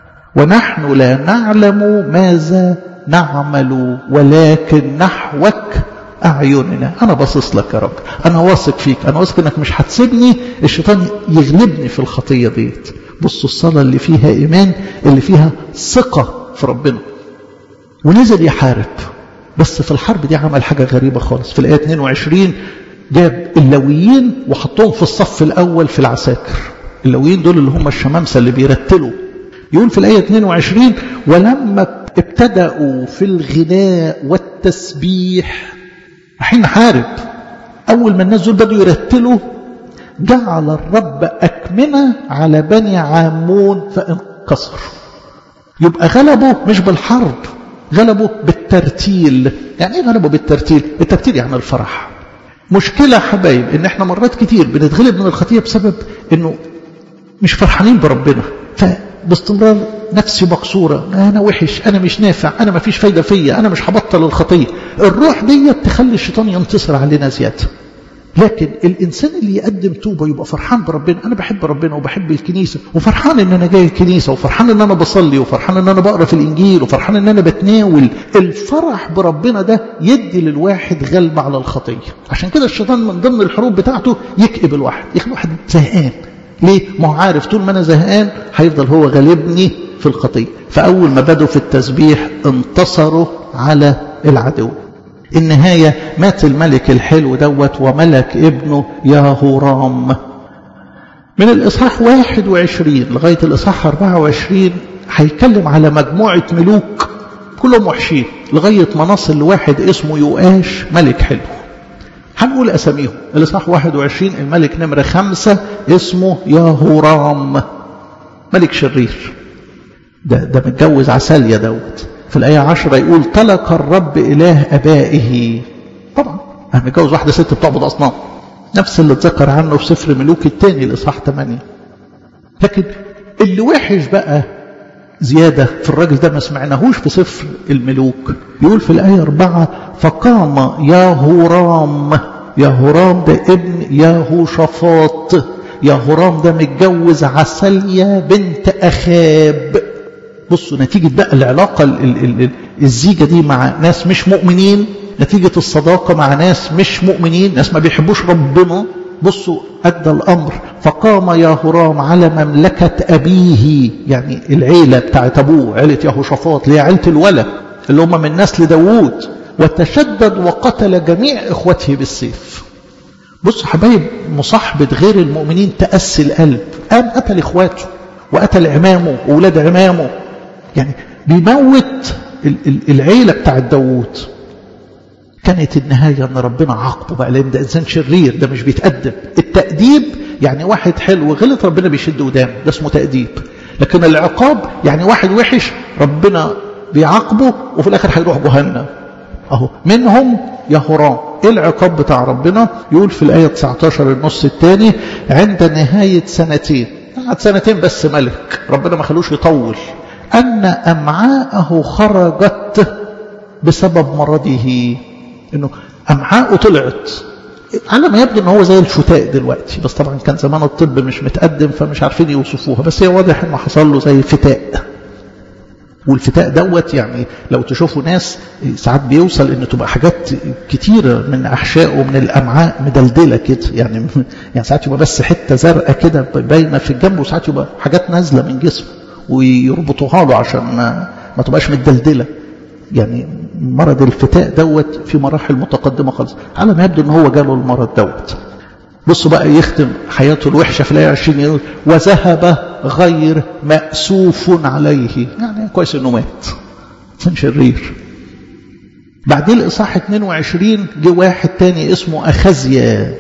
ونحن لا نعلم ماذا نعمل ولكن نحوك أعيننا أنا باصص لك يا رب أنا واثق فيك أنا واثق إنك مش هتسيبني الشيطان يغلبني في الخطية ديت بصوا الصلاة اللي فيها إيمان اللي فيها ثقة في ربنا ونزل يحارب بس في الحرب دي عمل حاجة غريبة خالص في الآية 22 جاب اللويين وحطهم في الصف الأول في العساكر اللويين دول اللي هم الشمامسة اللي بيرتلوا يقول في الآية 22 ولما ابتدأوا في الغناء والتسبيح حين حارب أول ما الناس دول بدوا يرتلوا جعل الرب أكمنة على بني عامون فانكسر يبقى غلبوا مش بالحرب غلبوا بالترتيل يعني ايه غلبوا بالترتيل الترتيل يعني الفرح مشكلة حبايب ان احنا مرات كتير بنتغلب من الخطية بسبب انه مش فرحانين بربنا فباستمرار نفسي مكسورة أنا وحش أنا مش نافع أنا ما فيش فايدة فيا أنا مش هبطل الخطية الروح دي تخلي الشيطان ينتصر علينا زيادة لكن الإنسان اللي يقدم توبة يبقى فرحان بربنا أنا بحب ربنا وبحب الكنيسة وفرحان إن أنا جاي الكنيسة وفرحان إن أنا بصلي وفرحان إن أنا بقرأ في الإنجيل وفرحان إن أنا بتناول الفرح بربنا ده يدي للواحد غلبة على الخطية عشان كده الشيطان من ضمن الحروب بتاعته يكئب الواحد يخلي الواحد زهقان ليه؟ ما هو عارف طول ما أنا زهقان هيفضل هو غالبني في الخطية فأول ما بدوا في التسبيح انتصروا على العدو النهاية مات الملك الحلو دوت وملك ابنه ياهورام من الإصحاح 21 لغاية الإصحاح 24 هيتكلم على مجموعة ملوك كلهم وحشين لغاية ما نصل لواحد اسمه يؤاش ملك حلو هنقول أساميهم الإصحاح 21 الملك نمرة خمسة اسمه ياهورام ملك شرير ده, ده متجوز عسالية دوت في الآية عشرة يقول تلك الرب إله أبائه طبعا أنا متجوز واحدة ست بتعبد أصنام نفس اللي اتذكر عنه في سفر ملوك الثاني الإصحاح 8 لكن اللي وحش بقى زيادة في الراجل ده ما سمعناهوش في سفر الملوك يقول في الآية أربعة فقام ياهورام ياهورام ده ابن ياهوشافاط ياهورام ده متجوز عسلية بنت أخاب بصوا نتيجة بقى العلاقة ال ال ال الزيجة دي مع ناس مش مؤمنين نتيجة الصداقة مع ناس مش مؤمنين ناس ما بيحبوش ربنا بصوا أدى الأمر فقام ياهورام على مملكة أبيه يعني العيلة بتاعت أبوه عيلة يهوشافاط اللي هي عيلة الولد اللي هم من نسل داوود وتشدد وقتل جميع إخوته بالسيف بصوا حبايب مصاحبة غير المؤمنين تأسي القلب قام قتل إخواته وقتل عمامه وولاد عمامه يعني بيموت العيلة بتاعت داوود كانت النهاية أن ربنا عاقبه بقى لأن ده إنسان شرير ده مش بيتأدب التأديب يعني واحد حلو غلط ربنا بيشد قدامه ده اسمه تأديب لكن العقاب يعني واحد وحش ربنا بيعاقبه وفي الآخر هيروح جهنم أهو منهم يهورام إيه العقاب بتاع ربنا يقول في الآية 19 النص الثاني عند نهاية سنتين قعد سنتين بس ملك ربنا ما خلوش يطول أن أمعاءه خرجت بسبب مرضه انه امعاءه طلعت على ما يبدو ان هو زي الشتاء دلوقتي بس طبعا كان زمان الطب مش متقدم فمش عارفين يوصفوها بس هي واضح انه حصل له زي فتاء والفتاء دوت يعني لو تشوفوا ناس ساعات بيوصل ان تبقى حاجات كتيره من احشائه من الامعاء مدلدله كده يعني يعني ساعات يبقى بس حته زرقاء كده باينه في الجنب وساعات يبقى حاجات نازله من جسمه ويربطوها له عشان ما, ما تبقاش متدلدله يعني مرض الفتاء دوت في مراحل متقدمة خالص على ما يبدو ان هو جاله المرض دوت بصوا بقى يختم حياته الوحشة في الآية 20 يقول وذهب غير مأسوف عليه يعني كويس انه مات انسان شرير بعدين الإصحاح 22 جه واحد تاني اسمه أخزيا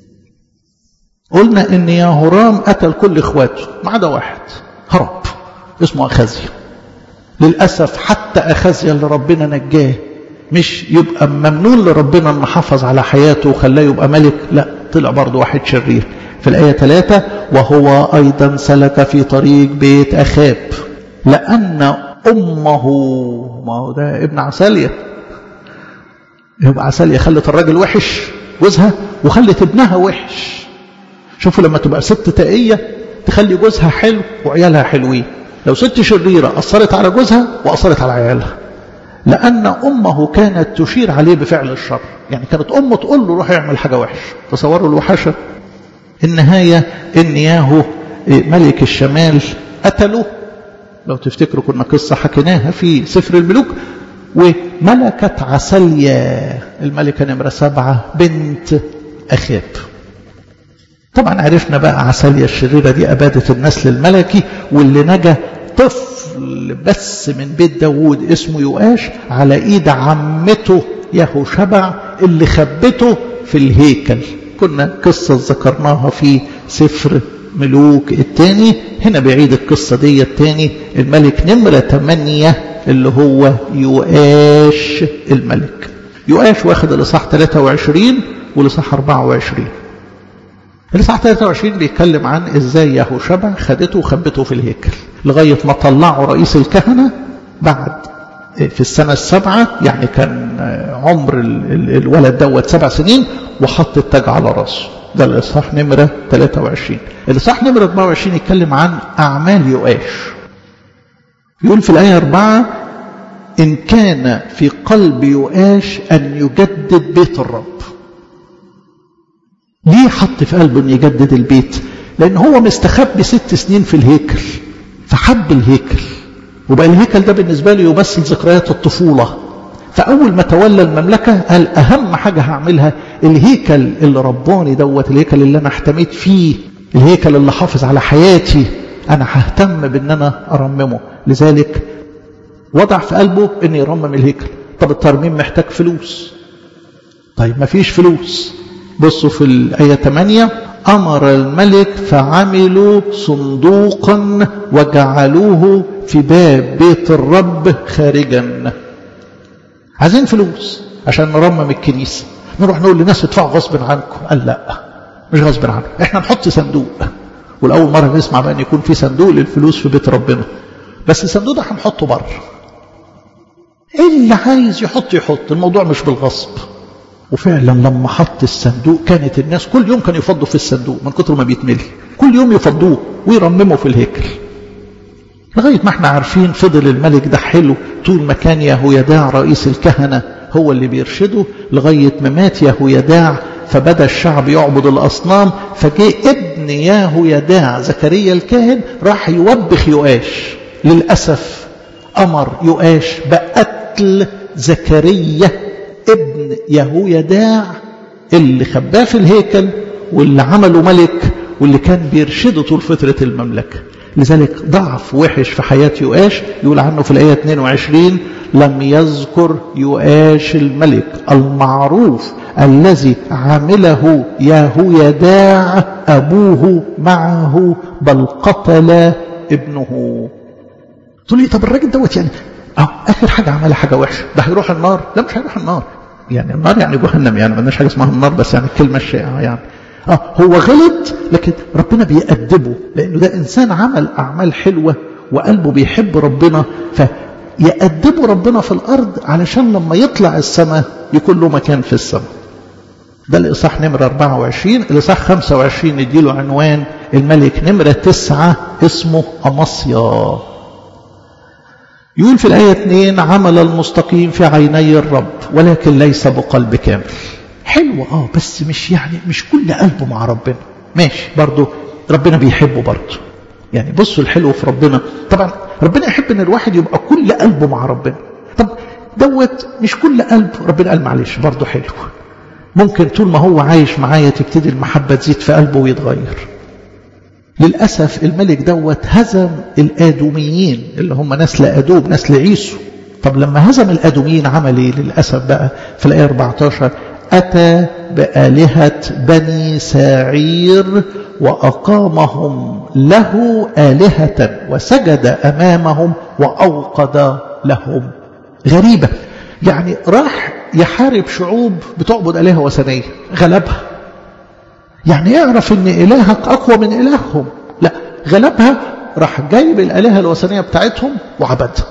قلنا ان يا هرام قتل كل اخواته ما عدا واحد هرب اسمه أخازيا للأسف حتى أخازيا اللي ربنا نجاه مش يبقى ممنون لربنا أن حافظ على حياته وخلاه يبقى ملك لا طلع برضه واحد شرير في الآية ثلاثة وهو أيضا سلك في طريق بيت أخاب لأن أمه ما هو ده ابن عسالية يبقى عسالية خلت الراجل وحش جوزها وخلت ابنها وحش شوفوا لما تبقى ست تقية تخلي جوزها حلو وعيالها حلوين لو ست شريرة أثرت على جوزها وأثرت على عيالها لأن أمه كانت تشير عليه بفعل الشر يعني كانت أمه تقول له روح يعمل حاجة وحش تصوروا الوحشة النهاية إن ياهو ملك الشمال قتله لو تفتكروا كنا قصة حكيناها في سفر الملوك وملكة عسليا الملكة نمرة سبعة بنت أخاب طبعا عرفنا بقى عسليا الشريرة دي أبادت النسل الملكي واللي نجا طفل بس من بيت داوود اسمه يؤاش على ايد عمته يهو شبع اللي خبته في الهيكل كنا قصة ذكرناها في سفر ملوك الثاني هنا بعيد القصة دي الثاني الملك نمرة 8 اللي هو يؤاش الملك يؤاش واخد الإصحاح 23 والإصحاح 24 الإصحاح 23 بيتكلم عن إزاي يهو شبع خدته وخبته في الهيكل لغاية ما طلعوا رئيس الكهنة بعد في السنة السابعة يعني كان عمر الولد دوت سبع سنين وحط التاج على راسه ده الإصحاح نمرة 23 الإصحاح نمرة 24 يتكلم عن أعمال يؤاش يقول في الآية 4 إن كان في قلب يؤاش أن يجدد بيت الرب ليه حط في قلبه أن يجدد البيت لأن هو مستخبي ست سنين في الهيكل فحب الهيكل وبقى الهيكل ده بالنسبة له يمثل ذكريات الطفولة فأول ما تولى المملكة قال أهم حاجة هعملها الهيكل اللي رباني دوت الهيكل اللي أنا احتميت فيه الهيكل اللي حافظ على حياتي أنا ههتم بأن أنا أرممه لذلك وضع في قلبه أن يرمم الهيكل طب الترميم محتاج فلوس طيب ما فيش فلوس بصوا في الآية 8 أمر الملك فعملوا صندوقا وجعلوه في باب بيت الرب خارجا عايزين فلوس عشان نرمم الكنيسة نروح نقول للناس ادفعوا غصب عنكم قال لا مش غصب عنكم احنا نحط صندوق والأول مرة نسمع بقى أن يكون في صندوق للفلوس في بيت ربنا بس الصندوق ده هنحطه بره اللي عايز يحط يحط الموضوع مش بالغصب وفعلا لما حط الصندوق كانت الناس كل يوم كانوا يفضوا في الصندوق من كتر ما بيتملي كل يوم يفضوه ويرمموا في الهيكل لغاية ما احنا عارفين فضل الملك ده حلو طول ما كان يهويداع رئيس الكهنة هو اللي بيرشده لغاية ما مات يهويداع فبدا الشعب يعبد الأصنام فجاء ابن يهويداع زكريا الكاهن راح يوبخ يؤاش للأسف أمر يؤاش بقتل زكريا ابن يهويداع اللي خباه في الهيكل واللي عمله ملك واللي كان بيرشده طول فترة المملكة لذلك ضعف وحش في حياة يؤاش يقول عنه في الآية 22 لم يذكر يؤاش الملك المعروف الذي عمله يهويداع أبوه معه بل قتل ابنه تقول لي طب الراجل دوت يعني اه اخر حاجه عملها حاجه وحشه ده هيروح النار لا مش هيروح النار يعني النار يعني جهنم يعني ما عندناش حاجه اسمها النار بس يعني الكلمه الشائعه يعني اه هو غلط لكن ربنا بيأدبه لانه ده انسان عمل اعمال حلوه وقلبه بيحب ربنا فيأدبه ربنا في الارض علشان لما يطلع السماء يكون له مكان في السماء ده الإصحاح نمرة 24 الإصحاح 25 نديله عنوان الملك نمرة 9 اسمه أمصيا يقول في الآية 2 عمل المستقيم في عيني الرب ولكن ليس بقلب كامل حلو اه بس مش يعني مش كل قلبه مع ربنا ماشي برضه ربنا بيحبه برضه يعني بصوا الحلو في ربنا طبعا ربنا يحب ان الواحد يبقى كل قلبه مع ربنا طب دوت مش كل قلب ربنا قال معلش برضه حلو ممكن طول ما هو عايش معايا تبتدي المحبة تزيد في قلبه ويتغير للأسف الملك دوت هزم الآدوميين اللي هم نسل أدوب نسل عيسو طب لما هزم الآدوميين عمل ايه للأسف بقى في الآية 14 أتى بآلهة بني ساعير وأقامهم له آلهة وسجد أمامهم وأوقد لهم غريبة يعني راح يحارب شعوب بتعبد آلهة وثنية غلبها يعني يعرف ان إلهك أقوى من إلههم لا غلبها راح جايب الآلهة الوثنية بتاعتهم وعبدها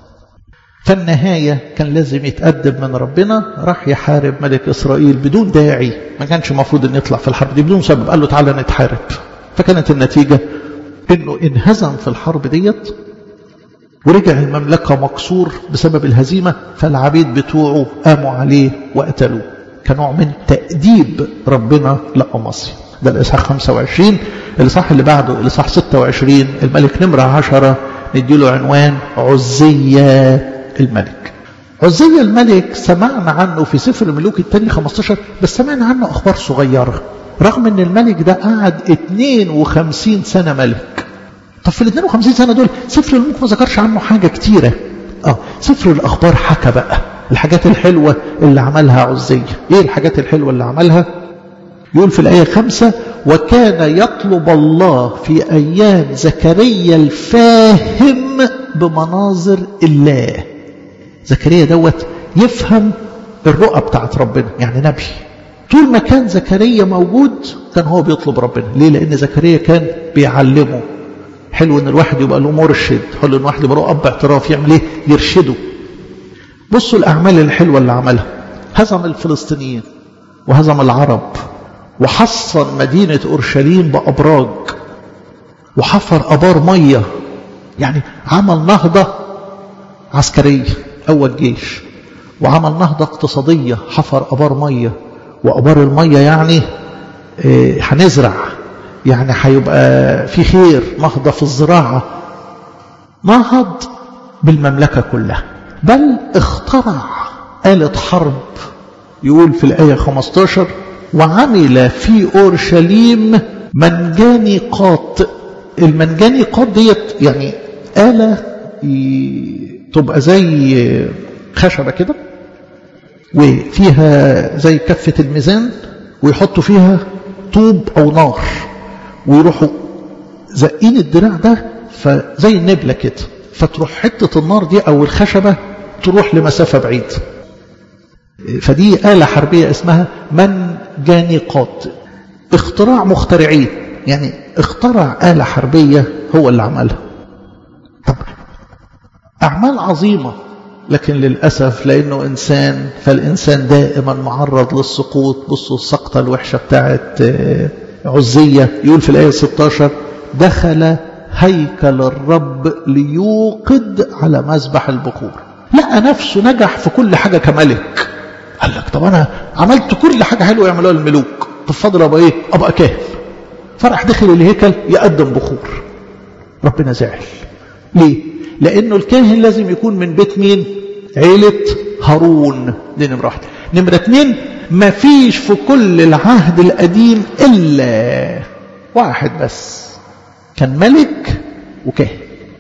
فالنهاية كان لازم يتقدم من ربنا راح يحارب ملك إسرائيل بدون داعي ما كانش المفروض أن يطلع في الحرب دي بدون سبب قال له تعالى نتحارب فكانت النتيجة أنه انهزم في الحرب ديت ورجع المملكة مكسور بسبب الهزيمة فالعبيد بتوعه قاموا عليه وقتلوه كنوع من تأديب ربنا لأمصي ده الإصحاح 25 الإصحاح اللي بعده الإصحاح 26 الملك نمرة 10 نديله عنوان عزية الملك عزية الملك سمعنا عنه في سفر الملوك الثاني 15 بس سمعنا عنه أخبار صغيرة رغم ان الملك ده قعد 52 سنة ملك طب في ال 52 سنة دول سفر الملوك ما ذكرش عنه حاجة كتيرة اه سفر الأخبار حكى بقى الحاجات الحلوة اللي عملها عزية ايه الحاجات الحلوة اللي عملها يقول في الآية خمسة وكان يطلب الله في أيام زكريا الفاهم بمناظر الله زكريا دوت يفهم الرؤى بتاعت ربنا يعني نبي طول ما كان زكريا موجود كان هو بيطلب ربنا ليه لأن زكريا كان بيعلمه حلو ان الواحد يبقى له مرشد حلو ان الواحد يبقى له اب اعتراف يعمل ايه يرشده بصوا الاعمال الحلوه اللي عملها هزم الفلسطينيين وهزم العرب وحصن مدينة أورشليم بأبراج وحفر أبار مية يعني عمل نهضة عسكرية أول جيش وعمل نهضة اقتصادية حفر أبار مية وأبار المية يعني إيه هنزرع يعني هيبقى في خير نهضة في الزراعة نهض بالمملكة كلها بل اخترع آلة حرب يقول في الآية 15 وعمل في أورشليم منجانيقات المنجانيقات ديت يعني آلة تبقى زي خشبة كده وفيها زي كفة الميزان ويحطوا فيها طوب أو نار ويروحوا زقين الدراع ده فزي النبلة كده فتروح حتة النار دي أو الخشبة تروح لمسافة بعيدة فدي آلة حربية اسمها منجانيقات اختراع مخترعين يعني اخترع آلة حربية هو اللي عملها طب أعمال عظيمة لكن للأسف لأنه إنسان فالإنسان دائما معرض للسقوط بصوا السقطة الوحشة بتاعت عزية يقول في الآية 16 دخل هيكل الرب ليوقد على مذبح البخور لقى نفسه نجح في كل حاجة كملك قال لك طب أنا عملت كل حاجة حلوة يعملوها الملوك طب فاضل أبقى إيه أبقى كاهن فراح دخل الهيكل يقدم بخور ربنا زعل ليه لأنه الكاهن لازم يكون من بيت مين عيلة هارون دي نمرة واحدة نمرة اتنين ما فيش في كل العهد القديم إلا واحد بس كان ملك وكاهن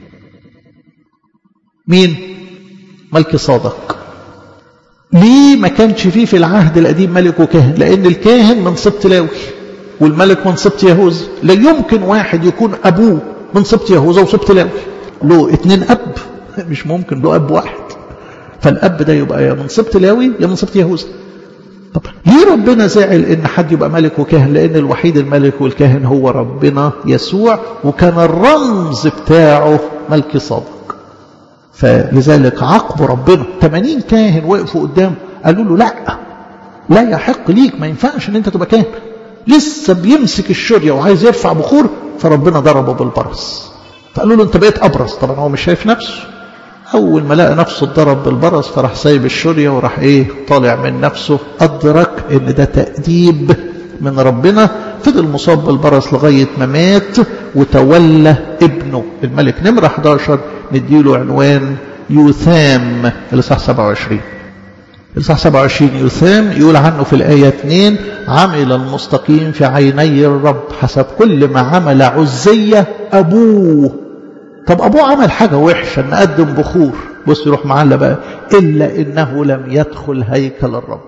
مين ملك صادق ليه ما كانش فيه في العهد القديم ملك وكاهن لأن الكاهن من سبط لاوي والملك من سبط يهوذا لا يمكن واحد يكون أبوه من سبط يهوذا وسبط لاوي له اتنين أب مش ممكن له أب واحد فالأب ده يبقى يا من سبط لاوي يا من سبط يهوذا طب ليه ربنا زعل ان حد يبقى ملك وكاهن لان الوحيد الملك والكاهن هو ربنا يسوع وكان الرمز بتاعه ملك صادق فلذلك عاقبوا ربنا 80 كاهن وقفوا قدام قالوا له لا لا يحق ليك ما ينفعش ان انت تبقى كاهن لسه بيمسك الشريه وعايز يرفع بخور فربنا ضربه بالبرص فقالوا له انت بقيت ابرص طبعا هو مش شايف نفسه أول ما لقى نفسه اتضرب بالبرص فراح سايب الشرية وراح إيه طالع من نفسه أدرك إن ده تأديب من ربنا فضل مصاب بالبرص لغاية ما مات وتولى ابنه الملك نمرة 11 نديله عنوان يوثام الإصحاح 27 الإصحاح 27 يوثام يقول عنه في الآية 2 عمل المستقيم في عيني الرب حسب كل ما عمل عزية أبوه طب أبوه عمل حاجة وحشة أن قدم بخور بص يروح معلق بقى إلا إنه لم يدخل هيكل الرب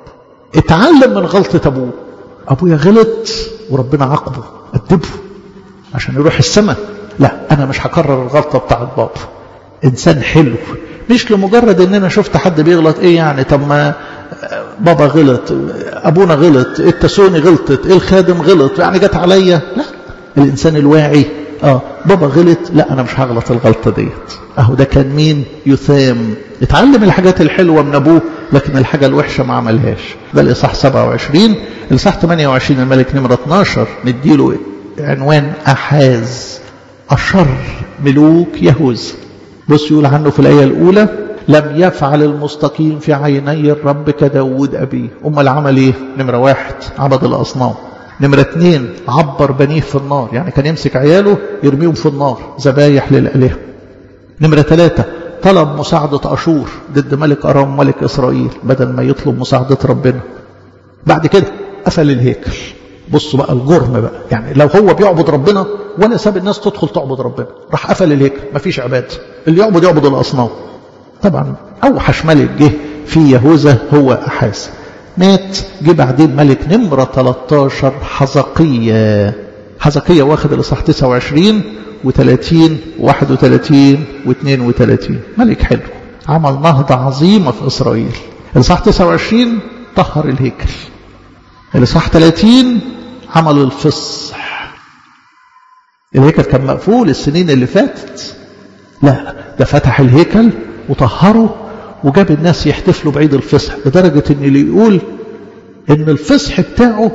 اتعلم من غلطة أبوه أبويا غلط وربنا عاقبه أدبه عشان يروح السماء لا أنا مش هكرر الغلطة بتاعت بابا إنسان حلو مش لمجرد إن أنا شفت حد بيغلط إيه يعني طب ما بابا غلط أبونا غلط التسوني غلطت الخادم غلط يعني جت عليا لا الإنسان الواعي آه بابا غلط لا أنا مش هغلط الغلطة ديت أهو ده كان مين يثام اتعلم الحاجات الحلوة من أبوه لكن الحاجة الوحشة ما عملهاش ده الإصحاح 27 الإصحاح 28 الملك نمرة 12 نديله عنوان أحاز أشر ملوك يهوذا بص يقول عنه في الآية الأولى لم يفعل المستقيم في عيني الرب كداود أبيه أمال عمل إيه نمرة واحد عبد الأصنام نمرة اثنين عبر بنيه في النار يعني كان يمسك عياله يرميهم في النار ذبايح للآلهة نمرة ثلاثة طلب مساعدة أشور ضد ملك أرام ملك إسرائيل بدل ما يطلب مساعدة ربنا بعد كده قفل الهيكل بصوا بقى الجرم بقى يعني لو هو بيعبد ربنا ولا ساب الناس تدخل تعبد ربنا راح قفل الهيكل مفيش عبادة اللي يعبد يعبد الأصنام طبعا أوحش ملك جه في يهوذا هو أحاز مات جه بعدين ملك نمرة 13 حزقية حزقية واخد الإصحاح 29 و30 و31 و32 ملك حلو عمل نهضة عظيمة في إسرائيل الإصحاح 29 طهر الهيكل الإصحاح 30 عمل الفصح الهيكل كان مقفول السنين اللي فاتت لا ده فتح الهيكل وطهره وجاب الناس يحتفلوا بعيد الفصح لدرجة ان اللي يقول ان الفصح بتاعه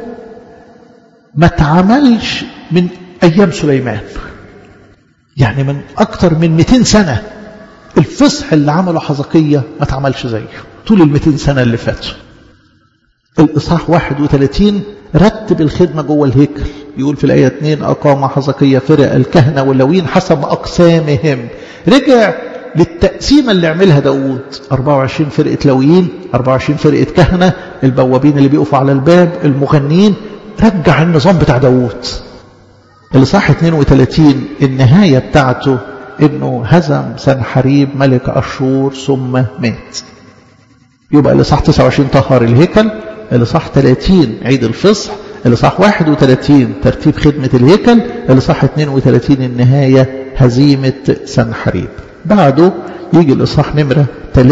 ما اتعملش من ايام سليمان يعني من اكتر من 200 سنة الفصح اللي عمله حزقية ما اتعملش زيه طول ال 200 سنة اللي فاتوا الإصحاح 31 رتب الخدمة جوه الهيكل يقول في الآية 2 أقام حزقية فرق الكهنة واللوين حسب أقسامهم رجع للتقسيمة اللي عملها داود 24 فرقة لويين 24 فرقة كهنة البوابين اللي بيقفوا على الباب المغنين رجع النظام بتاع داود الإصحاح 32 النهاية بتاعته انه هزم سنحريب ملك اشور ثم مات يبقى الإصحاح 29 طهر الهيكل الإصحاح 30 عيد الفصح الإصحاح 31 ترتيب خدمة الهيكل الإصحاح 32 النهاية هزيمة سنحريب بعده يجي الإصحاح نمرة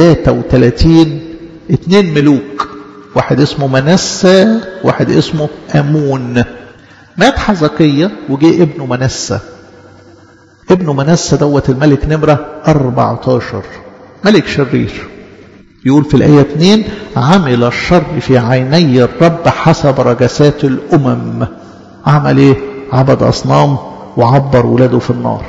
33 اثنين ملوك واحد اسمه منسى واحد اسمه أمون مات حزقية وجي ابنه منسى ابنه منسى دوت الملك نمرة 14 ملك شرير يقول في الآية 2 عمل الشر في عيني الرب حسب رجسات الأمم عمل ايه عبد أصنام وعبر ولاده في النار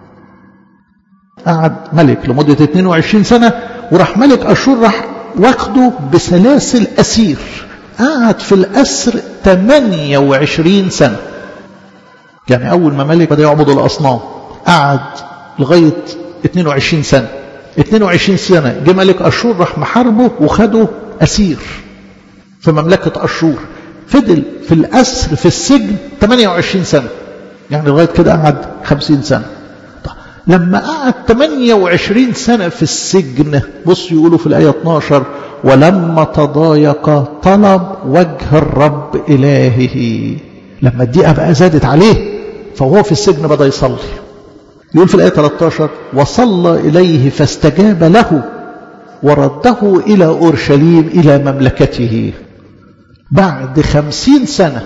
قعد ملك لمدة 22 سنة وراح ملك أشور راح واخده بسلاسل أسير قعد في الأسر 28 سنة يعني أول ما ملك بدأ يعبد الأصنام قعد لغاية 22 سنة 22 سنة جه ملك أشور راح محاربه وخده أسير في مملكة أشور فضل في الأسر في السجن 28 سنة يعني لغاية كده قعد 50 سنة طيب لما قعد 28 سنة في السجن بص يقولوا في الآية 12 ولما تضايق طلب وجه الرب إلهه لما الدقيقة بقى زادت عليه فهو في السجن بدأ يصلي يقول في الآية 13 وصلى إليه فاستجاب له ورده إلى أورشليم إلى مملكته بعد خمسين سنة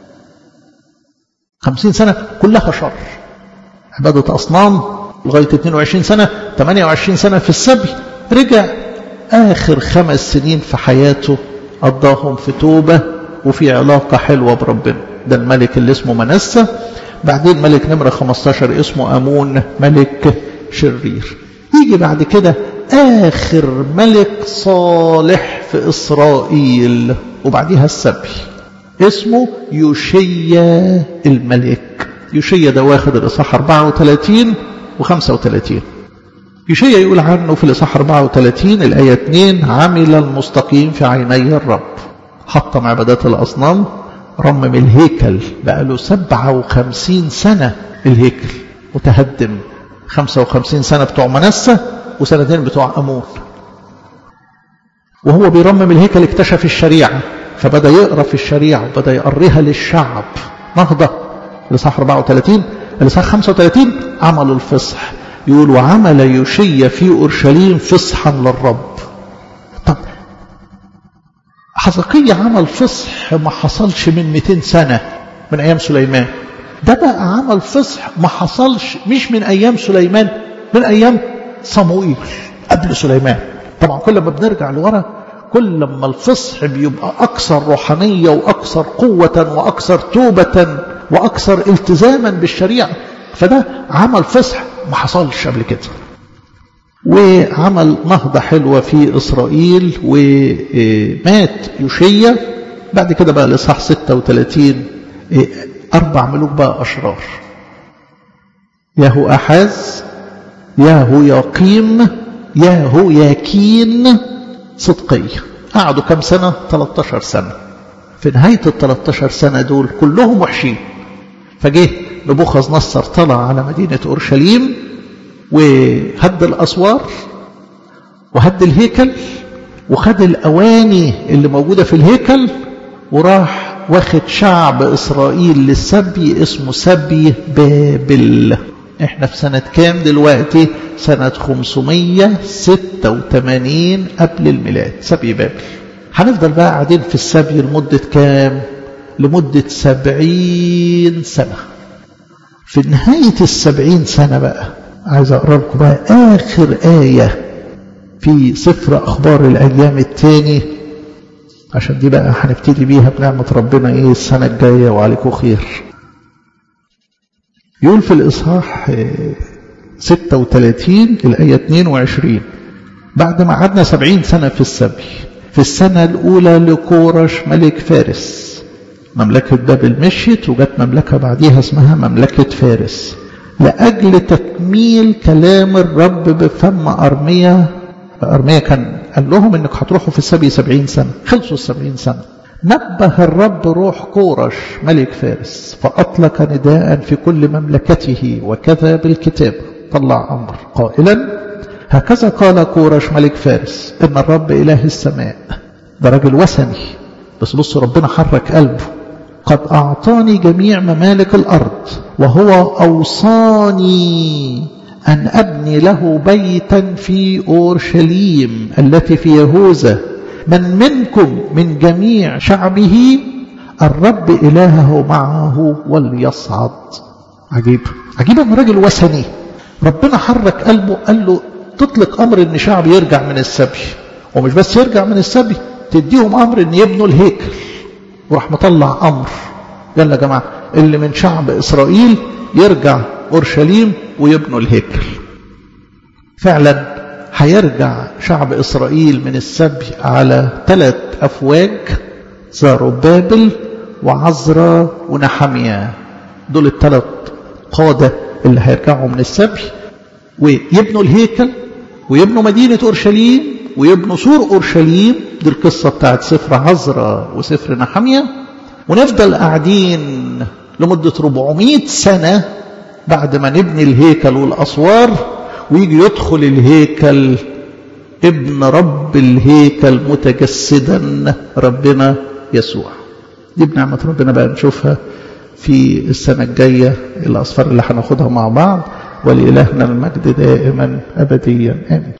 خمسين سنة كلها شر عبادة أصنام لغاية 22 سنة 28 سنة في السبي رجع آخر خمس سنين في حياته قضاهم في توبة وفي علاقة حلوة بربنا ده الملك اللي اسمه منسى بعدين ملك نمرة 15 اسمه أمون ملك شرير يجي بعد كده آخر ملك صالح في إسرائيل وبعديها السبي اسمه يوشيا الملك يوشيا ده واخد الإصحاح 34 و35 يوشيا يقول عنه في الإصحاح 34 الآية 2 عمل المستقيم في عيني الرب حطم عبادات الأصنام رمم الهيكل بقى له 57 سنة الهيكل متهدم 55 سنة بتوع منسى وسنتين بتوع أمون وهو بيرمم الهيكل اكتشف الشريعة فبدأ يقرأ في الشريعة وبدأ يقريها للشعب نهضة لصح 34 لصح 35 عمل الفصح يقول وعمل يوشيا في أورشليم فصحا للرب طب حزقية عمل فصح ما حصلش من 200 سنة من أيام سليمان ده بقى عمل فصح ما حصلش مش من أيام سليمان من أيام صموئيل قبل سليمان طبعا كل ما بنرجع لورا كل ما الفصح بيبقى أكثر روحانية وأكثر قوة وأكثر توبة وأكثر التزاما بالشريعة فده عمل فصح ما حصلش قبل كده وعمل نهضة حلوة في إسرائيل ومات يوشيا بعد كده بقى الإصحاح 36 أربع ملوك بقى أشرار ياهو أحاز ياهو يقيم ياهو ياكين صدقية قعدوا كم سنة 13 سنة في نهاية ال 13 سنة دول كلهم وحشين فجه نبوخذ نصر طلع على مدينة أورشليم وهد الأسوار وهد الهيكل وخد الأواني اللي موجودة في الهيكل وراح واخد شعب إسرائيل للسبي اسمه سبي بابل احنا في سنة كام دلوقتي سنة 586 قبل الميلاد سبي بابل هنفضل بقى قاعدين في السبي لمدة كام لمدة سبعين سنة في نهاية السبعين سنة بقى عايز أقرأ لكم بقى آخر آية في سفر أخبار الأيام الثاني عشان دي بقى هنبتدي بيها بنعمة ربنا إيه السنة الجاية وعليكم خير يقول في الإصحاح 36 الآية 22 بعد ما قعدنا سبعين سنة في السبي في السنة الأولى لكورش ملك فارس مملكة بابل مشيت وجت مملكة بعديها اسمها مملكة فارس لأجل تكميل كلام الرب بفم أرمية أرمية كان قال لهم انك هتروحوا في السبي سبعين سنة خلصوا السبعين سنة نبه الرب روح كورش ملك فارس فأطلق نداء في كل مملكته وكذا بالكتاب طلع أمر قائلا هكذا قال كورش ملك فارس إن الرب إله السماء ده راجل وثني بس بصوا ربنا حرك قلبه قد أعطاني جميع ممالك الأرض وهو أوصاني أن أبني له بيتا في أورشليم التي في يهوذا من منكم من جميع شعبه الرب إلهه معه وليصعد عجيب عجيب أن راجل وثني ربنا حرك قلبه قال له تطلق أمر أن شعب يرجع من السبي ومش بس يرجع من السبي تديهم أمر أن يبنوا الهيكل وراح مطلع أمر قال يا جماعة اللي من شعب إسرائيل يرجع أورشليم ويبنوا الهيكل فعلا هيرجع شعب إسرائيل من السبي على ثلاث أفواج زاروبابل وعزرا ونحميا دول الثلاث قادة اللي هيرجعوا من السبي ويبنوا الهيكل ويبنوا مدينة أورشليم ويبنوا سور أورشليم دي القصة بتاعت سفر عزرا وسفر نحميا ونفضل قاعدين لمدة 400 سنة بعد ما نبني الهيكل والأسوار ويجي يدخل الهيكل ابن رب الهيكل متجسدا ربنا يسوع دي بنعمة ربنا بقى نشوفها في السنة الجاية الأصفار اللي هناخدها مع بعض ولإلهنا المجد دائما أبديا آمين